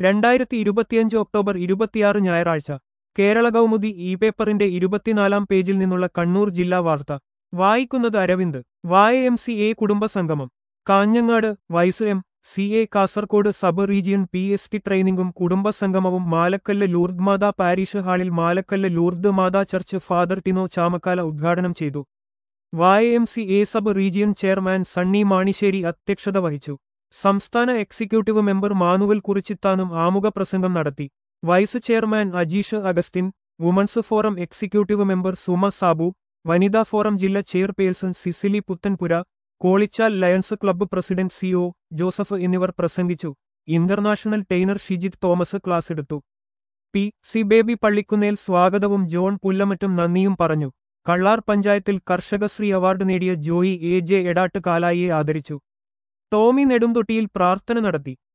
രണ്ടായിരത്തി ഇരുപത്തിയഞ്ച് ഒക്ടോബർ ഇരുപത്തിയാറ് ഞായറാഴ്ച കേരള കൗമുദി ഇ പേപ്പറിന്റെ ഇരുപത്തിനാലാം പേജിൽ നിന്നുള്ള കണ്ണൂർ ജില്ലാ വാർത്ത വായിക്കുന്നത് Aravind Y M C A കുടുംബസംഗമം Kanhangad vice M C A Kasaragod sub region P S T ട്രെയിനിങ്ങും കുടുംബസംഗമവും മാലക്കല്ല് ലൂർദ് മാതാ പാരീഷ് ഹാളിൽ Malakkallu Lourdes Matha church father Tino Chamakkala ഉദ്ഘാടനം ചെയ്തു Y M C A sub region chairman Sunny Manissery അധ്യക്ഷത വഹിച്ചു സംസ്ഥാന എക്സിക്യൂട്ടീവ് മെമ്പർ മാനുവൽ കുറിച്ചിത്താനും ആമുഖ പ്രസംഗം നടത്തി vice chairman Ajeesh Augustine women's forum executive member Suma Sabu വനിതാ ഫോറം ജില്ലാ chairperson Cicily Puthenpura Kolichal Lions club president C O Joseph എന്നിവർ പ്രസംഗിച്ചു international trainer Shijith Thomas class എടുത്തു പി സി ബേബി പള്ളിക്കുന്നേൽ സ്വാഗതവും ജോൺ പുല്ലമറ്റും നന്ദിയും പറഞ്ഞു കള്ളാർ പഞ്ചായത്തിൽ കർഷകശ്രീ അവാർഡ് നേടിയ ജോയി എ ജെ എടാട്ട് കാലായിയെ ആദരിച്ചു ടോമി നെടുംതൊട്ടിയിൽ പ്രാർത്ഥന നടത്തി